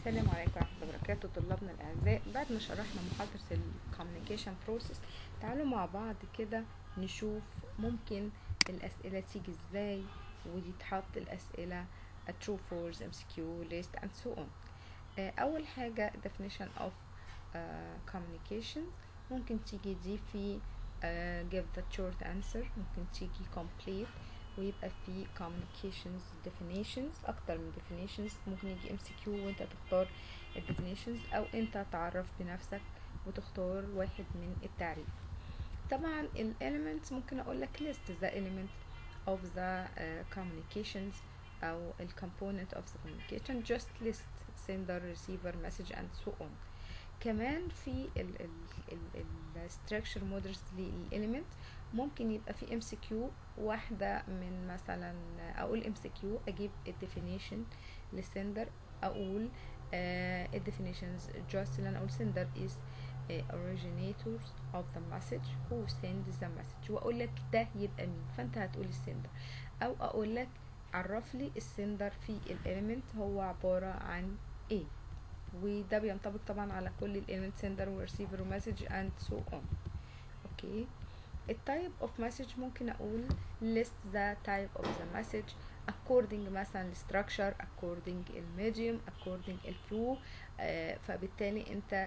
السلام عليكم ورحمة الله وبركاته طلابنا الأعزاء بعد ما شرحنا محاضرة الكوميونيكيشن بروسيس تعالوا مع بعض كده نشوف ممكن الأسئلة تيجي ازاي ودي تحط الأسئلة a true false MCQ list and so on آه، أول حاجة definition of آه، communication ممكن تيجي دي في آه، give the short answer ممكن تيجي complete ويبقى في communications definitions اكتر من definitions ممكن يجي MCQ وانت تختار ال definitions او انت تعرف بنفسك وتختار واحد من التعريف طبعا ال elements ممكن اقول لك list the element of the uh, communications او ال component of the communication just list sender receiver message and so on كمان في ال ال ال ال structure models للإليمنت ممكن يبقى في ام سي كيو واحدة من مثلا اقول ام سي كيو اجيب الديفينيشن للسندر اقول الديفينيشنز just اللي انا اقول sender is uh, originators of the message who sends the message واقول لك ده يبقى مين فانت هتقول السندر او اقول لك عرف لي السندر في الاليمنت هو عبارة عن ايه وده بينطبق طبعا على كل الاليمنت سندر وريسيفر ومسج اند سو اون اوكي التايب اوف مسج ممكن اقول list the type of the message according مثلا structure according الميديوم according الفلو آه فبالتالي انت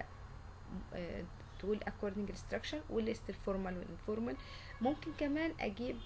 آه تقول according الستراكشر وليست الفورمال والانفورمال ممكن كمان اجيب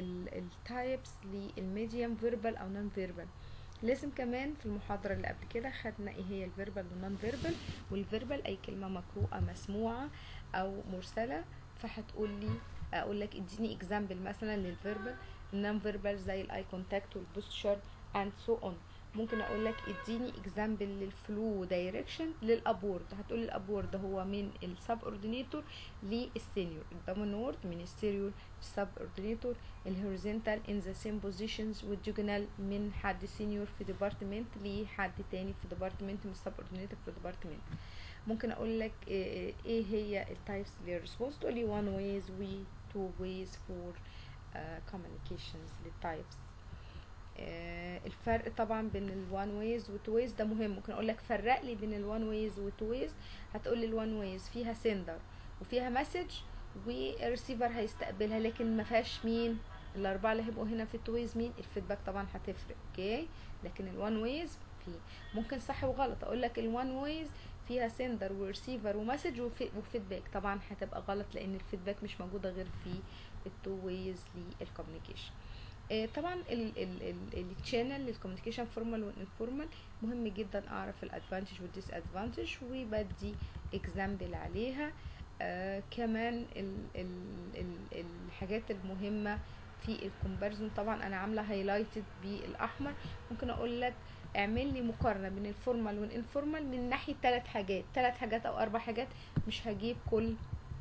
التايبس للميديوم فيربال او نون فيربال لازم كمان في المحاضرة اللي قبل كده خدنا ايه هي الفيربال والنون فيربال والفيربال اي كلمة مقروءة مسموعة او مرسلة فهتقول لي اقول لك اديني اكزامبل مثلا للفيربال النون فيربال زي الاي كونتاكت والبوستشر اند سو اون ممكن اقول لك اديني اكزامبل للفلو دايركشن للابورد هتقول الابورد هو من السب اوردينيتور للسينيور الدومينورد من السيريور السب اوردينيتور الهوريزونتال ان ذا سيم بوزيشنز والجوجنال من حد سينيور في ديبارتمنت لحد تاني في ديبارتمنت من السب اوردينيتور في ديبارتمنت ممكن اقول لك ايه هي التايبس للريسبونس تقول لي one ways و two ways for uh, communications للتايبس uh, الفرق طبعا بين الوان ويز والتو ويز ده مهم ممكن اقول لك فرق لي بين الوان ويز والتو ويز هتقول لي الوان ويز فيها سندر وفيها مسج والريسيفر هيستقبلها لكن ما فيهاش مين الاربعه اللي هيبقوا هنا في التو ويز مين الفيدباك طبعا هتفرق اوكي لكن الوان ويز في ممكن صح وغلط اقول لك الوان ويز فيها سندر وريسيفر ومسج وفيدباك طبعا هتبقى غلط لان الفيدباك مش موجوده غير في التو ويز للكوميونيكيشن طبعا التشانل للكوميونيكيشن فورمال والانفورمال مهم جدا اعرف الادفانتج والديس ادفانتج وبدي اكزامبل عليها آه كمان ال ال ال الحاجات المهمه في الكومباريزون طبعا انا عامله هايلايتد بالاحمر ممكن اقول لك اعمل لي مقارنه بين الفورمال والانفورمال من ناحيه ثلاث حاجات ثلاث حاجات او اربع حاجات مش هجيب كل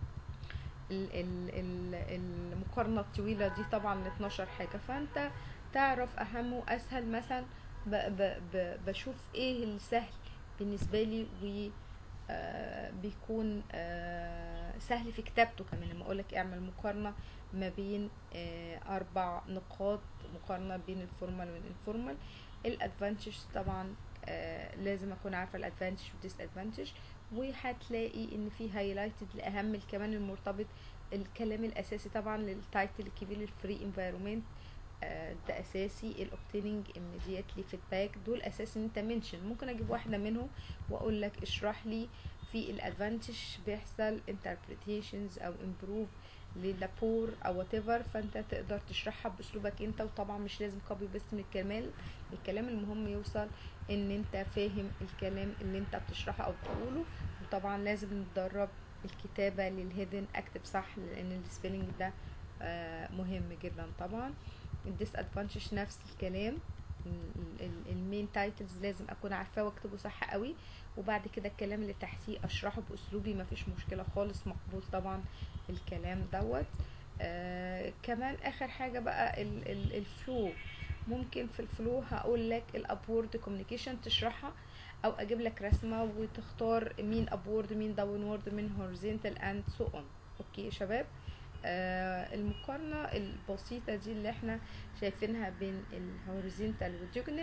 ال ال ال المقارنه الطويله دي طبعا ل 12 حاجه فانت تعرف اهم واسهل مثلا ب ب ب بشوف ايه السهل بالنسبه لي و آه بيكون آه سهل في كتابته كمان لما اقولك اعمل مقارنه ما بين آه اربع نقاط مقارنه بين الفورمال والانفورمال الادفانتج طبعا آه لازم اكون عارفه الادفانتج والديس ادفانتج وهتلاقي ان في هايلايتد لاهم كمان المرتبط الكلام الاساسي طبعا للتايتل الكبير للفري انفايرومنت آه ده اساسي الاوبتيننج immediately فيدباك دول اساسي ان انت منشن ممكن اجيب واحده منهم واقول لك اشرح لي في الادفانتج بيحصل interpretations او improve للابور او وات ايفر فانت تقدر تشرحها باسلوبك انت وطبعا مش لازم كوبي بس من الكلام الكلام المهم يوصل ان انت فاهم الكلام اللي انت بتشرحه او بتقوله وطبعا لازم نتدرب الكتابه للهيدن اكتب صح لان السبيلنج ده آه مهم جدا طبعا الديس ادفانتج نفس الكلام المين تايتلز لازم اكون عارفاه واكتبه صح قوي وبعد كده الكلام اللي تحتيه اشرحه باسلوبي مفيش مشكله خالص مقبول طبعا الكلام دوت آه كمان اخر حاجه بقى ال ال الفلو ممكن في الفلو هقول لك الابورد كوميونيكيشن تشرحها او اجيب لك رسمه وتختار مين ابورد مين داونورد مين هوريزونتال اند سو اون اوكي يا شباب آه المقارنة البسيطة دي اللي احنا شايفينها بين الهوريزونتال والديوجنال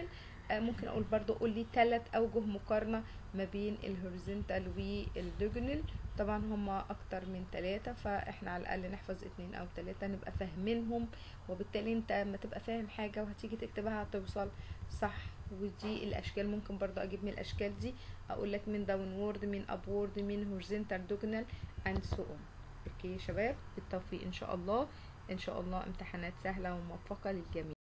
آه، ممكن اقول برضو قول لي ثلاث اوجه مقارنة ما بين الهوريزونتال والديجونال طبعا هما اكتر من ثلاثة فاحنا على الاقل نحفظ اتنين او ثلاثة نبقى فاهمينهم وبالتالي انت لما تبقى فاهم حاجة وهتيجي تكتبها هتوصل صح ودي الاشكال ممكن برضو اجيب من الاشكال دي اقول لك من داون وورد من اب وورد من هوريزونتال دوجنال اند سو اون اوكي يا شباب بالتوفيق ان شاء الله ان شاء الله امتحانات سهلة وموفقة للجميع